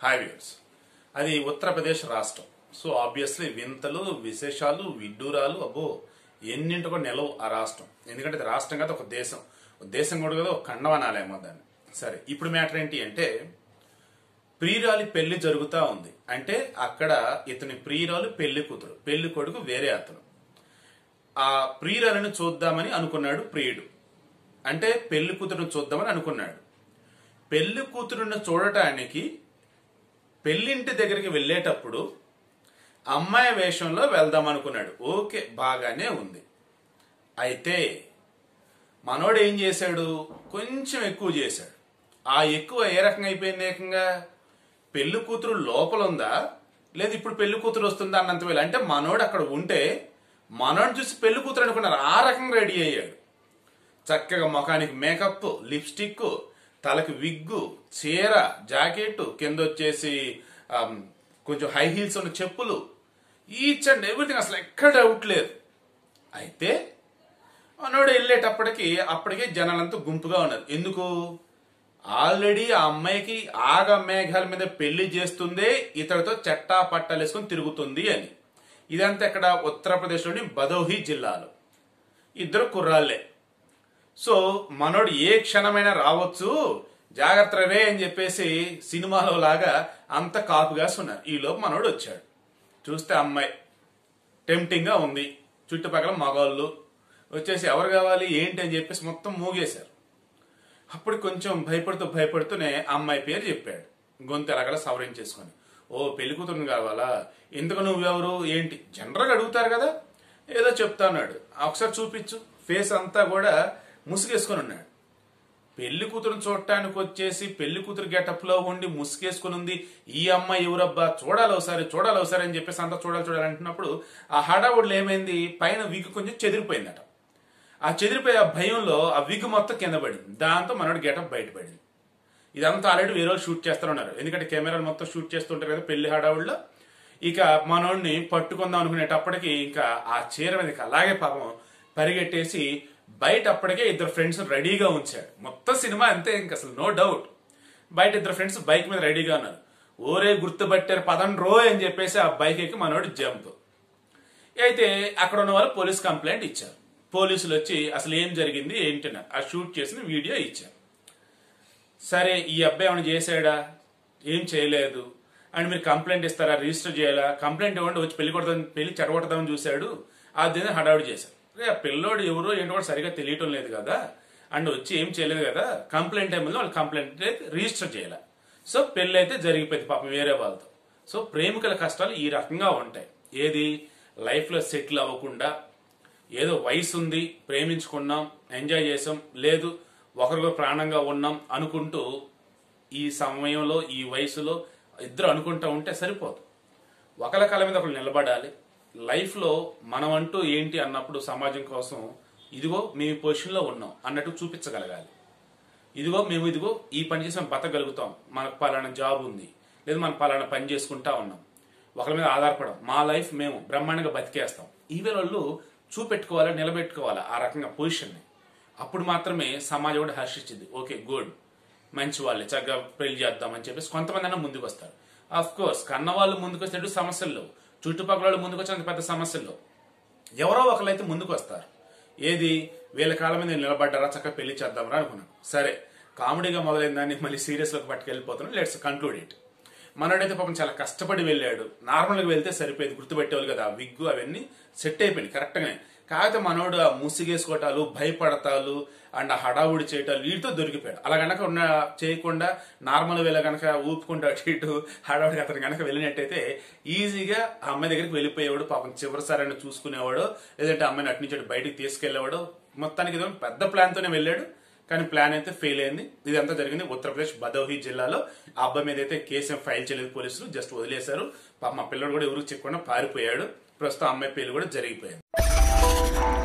hi viewers అది ఉత్తరప్రదేశ్ రాష్ట్రం so obviously వింతలు విశేషాలు విడ్డూరాలు అబ్బో ఎన్నింటికో నిలవు ఆ రాష్ట్రం ఎందుకంటే ఇది రాష్ట్రం కదా ఒక దేశం ఒక దేశం కూడా కదా ఒక ఖండం అనాలేమో దాన్ని సరే ఇప్పుడు మ్యాటర్ ఏంటి అంటే ప్రియురాలి పెళ్లి జరుగుతా ఉంది అంటే అక్కడ ఇతని ప్రియురాలు పెళ్లి కూతురు పెళ్లి కొడుకు వేరే అతను ఆ ప్రియురాలను చూద్దామని అనుకున్నాడు ప్రియుడు అంటే పెళ్లి కూతురును చూద్దామని అనుకున్నాడు పెళ్లి కూతురును చూడటానికి పెళ్లింటి దగ్గరికి వెళ్ళేటప్పుడు అమ్మాయి వేషంలో వెళ్దాం అనుకున్నాడు ఓకే బాగానే ఉంది అయితే మనోడు ఏం చేశాడు కొంచెం ఎక్కువ చేశాడు ఆ ఎక్కువ ఏ రకంగా అయిపోయింది ఏకంగా పెళ్లి కూతురు లోపల ఉందా లేదు ఇప్పుడు పెళ్లి కూతురు వస్తుందా అన్నంత వేళ అంటే మనోడు అక్కడ ఉంటే మనోడు చూసి పెళ్లి కూతురు అనుకున్నారు ఆ రకంగా రెడీ అయ్యాడు చక్కగా ముఖానికి మేకప్ లిప్స్టిక్ తలకి విగ్గు చీర జాకెట్ కింద వచ్చేసి ఆమ్, కొంచెం హై హీల్స్ ఉన్న చెప్పులు ఈచ్ అండ్ ఎవ్రీథింగ్ అసలు ఎక్కడ డౌట్ లేదు అయితే మనోడు వెళ్ళేటప్పటికి అప్పటికే జనాలంతా గుంపుగా ఉన్నారు ఎందుకు ఆల్రెడీ ఆ అమ్మాయికి ఆగ మేఘాల మీద పెళ్లి చేస్తుందే ఇతడితో చట్టా పట్టాలు వేసుకొని తిరుగుతుంది అని ఇదంతా ఇక్కడ ఉత్తరప్రదేశ్లోని బదోహి జిల్లాలో ఇద్దరు కుర్రాళ్ళే సో మనోడు ఏ క్షణమైనా రావచ్చు జాగ్రత్త రే అని చెప్పేసి సినిమాలో లాగా అంత కాపుగా ఉన్నారు ఈ లోపు మనోడు వచ్చాడు చూస్తే అమ్మాయి టెంప్టింగ్ గా ఉంది చుట్టుపక్కల మగవాళ్ళు వచ్చేసి ఎవరు కావాలి ఏంటి అని చెప్పేసి మొత్తం మూగేశారు అప్పుడు కొంచెం భయపడుతూ భయపడుతూనే అమ్మాయి పేరు చెప్పాడు గొంతు ఎలాగలా సవరించేసుకొని ఓ పెళ్లి కూతురుని కావాలా ఎందుకు నువ్వెవరు ఏంటి జనరల్గా అడుగుతారు కదా ఏదో చెప్తాన్నాడు ఒకసారి చూపించు ఫేస్ అంతా కూడా ముసుగేసుకొని ఉన్నాడు పెళ్లి కూతురుని చూడటానికి వచ్చేసి పెళ్లి కూతురు గెటప్ లో ఉండి ముసుగేసుకుని ఉంది ఈ అమ్మాయి ఎవరబ్బా చూడాలి ఒకసారి చూడాలి ఒకసారి అని చెప్పేసి అంతా చూడాలి చూడాలి అంటున్నప్పుడు ఆ హడావుడిలో ఏమైంది పైన విగ్గు కొంచెం చెదిరిపోయిందట ఆ చెదిరిపోయే ఆ భయంలో ఆ విగ్గు మొత్తం కింద పడింది దాంతో మనోడు గెటప్ బయటపడింది ఇదంతా ఆల్రెడీ వేరే వాళ్ళు షూట్ చేస్తూ ఉన్నారు ఎందుకంటే కెమెరాలు మొత్తం షూట్ చేస్తుంటారు కదా పెళ్లి హడావుల్లో ఇక మనోడిని పట్టుకుందాం అనుకునేటప్పటికి ఇంకా ఆ చీర మీదకి అలాగే పాపం పరిగెట్టేసి బయట అప్పటికే ఇద్దరు ఫ్రెండ్స్ రెడీగా ఉంచాడు మొత్తం సినిమా అంతే ఇంక అసలు నో డౌట్ బయట ఇద్దరు ఫ్రెండ్స్ బైక్ మీద రెడీగా ఉన్నారు ఓరే గుర్తుపట్టారు పదం రో అని చెప్పేసి ఆ బైక్ ఎక్కి మనోడు జంప్ అయితే అక్కడ ఉన్న వాళ్ళు పోలీస్ కంప్లైంట్ ఇచ్చారు పోలీసులు వచ్చి అసలు ఏం జరిగింది ఏంటన్నారు ఆ షూట్ చేసిన వీడియో ఇచ్చారు సరే ఈ అబ్బాయి ఏమైనా చేశాడా ఏం చేయలేదు అండ్ మీరు కంప్లైంట్ ఇస్తారా రిజిస్టర్ చేయాలా కంప్లైంట్ ఇవ్వండి వచ్చి పెళ్లి కొడదాం పెళ్లి చెడగొడదామని చూశాడు ఆ దిన హడావుడి చేశారు రే ఆ పిల్లోడు ఎవరో ఏంటో కూడా సరిగా తెలియటం లేదు కదా అండ్ వచ్చి ఏం చేయలేదు కదా కంప్లైంట్ ఏమైందో వాళ్ళు కంప్లైంట్ అయితే రిజిస్టర్ చేయాలి సో పెళ్లి అయితే జరిగిపోయింది పాపం వేరే వాళ్ళతో సో ప్రేమికుల కష్టాలు ఈ రకంగా ఉంటాయి ఏది లైఫ్లో సెటిల్ అవ్వకుండా ఏదో వయసు ఉంది ప్రేమించుకున్నాం ఎంజాయ్ చేసాం లేదు ఒకరికొకరు ప్రాణంగా ఉన్నాం అనుకుంటూ ఈ సమయంలో ఈ వయసులో ఇద్దరు అనుకుంటా ఉంటే సరిపోదు ఒకరి కాలం మీద ఒకరు నిలబడాలి లైఫ్లో మనం అంటూ ఏంటి అన్నప్పుడు సమాజం కోసం ఇదిగో మేము ఈ పొజిషన్లో ఉన్నాం అన్నట్టు చూపించగలగాలి ఇదిగో మేము ఇదిగో ఈ పని చేసి మేము బతకగలుగుతాం మనకు పలానా జాబ్ ఉంది లేదా మనం పలానా పని చేసుకుంటా ఉన్నాం ఒకరి మీద ఆధారపడం మా లైఫ్ మేము బ్రహ్మాండంగా బతికేస్తాం ఈ వాళ్ళు చూపెట్టుకోవాలి నిలబెట్టుకోవాలి ఆ రకంగా పొజిషన్ని అప్పుడు మాత్రమే సమాజం కూడా హర్షించింది ఓకే గుడ్ మంచి వాళ్ళే చక్కగా పెళ్లి చేద్దామని చెప్పేసి కొంతమంది అయినా ముందుకు వస్తారు అఫ్ కోర్స్ కన్న వాళ్ళు ముందుకు వచ్చేటట్టు సమస్యలు లేవు చుట్టుపక్కల వాళ్ళు ముందుకు వచ్చినంత పెద్ద సమస్యలు లేవు ఎవరో ఒకరైతే ముందుకు వస్తారు ఏది వీళ్ళ కాలం మీద నిలబడ్డారా చక్కగా పెళ్లి చేద్దామరా అనుకున్నాను సరే కామెడీగా మొదలైన దాన్ని మళ్ళీ సీరియస్ లోకి పట్టుకెళ్ళిపోతున్నాం లెట్స్ కంక్లూడ్ ఇట్ మనోడైతే పాపం చాలా కష్టపడి వెళ్ళాడు నార్మల్గా వెళ్తే సరిపోయేది గుర్తుపెట్టేవాళ్ళు కదా ఆ విగ్గు అవన్నీ సెట్ అయిపోయింది కరెక్ట్గానే కాకపోతే మనోడు ఆ ముసిగేసుకోవటాలు భయపడతాలు అండ్ ఆ హడావుడి చేయటాలు వీటితో దొరికిపోయాడు అలా గనక ఉన్న చేయకుండా నార్మల్ వేళ గనక ఊపుకుంటూ అటు ఇటు హడావుడికి అతను గనక వెళ్ళినట్టయితే ఈజీగా ఆ అమ్మాయి దగ్గరికి వెళ్ళిపోయేవాడు పాపం చివరిసారి చూసుకునేవాడు లేదంటే అమ్మాయిని అటు నుంచి అటు బయటికి తీసుకెళ్లేవాడు మొత్తానికి ఏదో పెద్ద ప్లాన్ తోనే వెళ్ళాడు కానీ ప్లాన్ అయితే ఫెయిల్ అయింది ఇదంతా జరిగింది ఉత్తరప్రదేశ్ బదౌహి జిల్లాలో ఆ అబ్బాయి మీద అయితే కేసు ఏం ఫైల్ చేయలేదు పోలీసులు జస్ట్ వదిలేశారు పాప మా పిల్లడు కూడా ఎవరికి చిక్కకుండా పారిపోయాడు ప్రస్తుతం ఆ అమ్మాయి పెళ్లి కూడా జరిగిపోయింది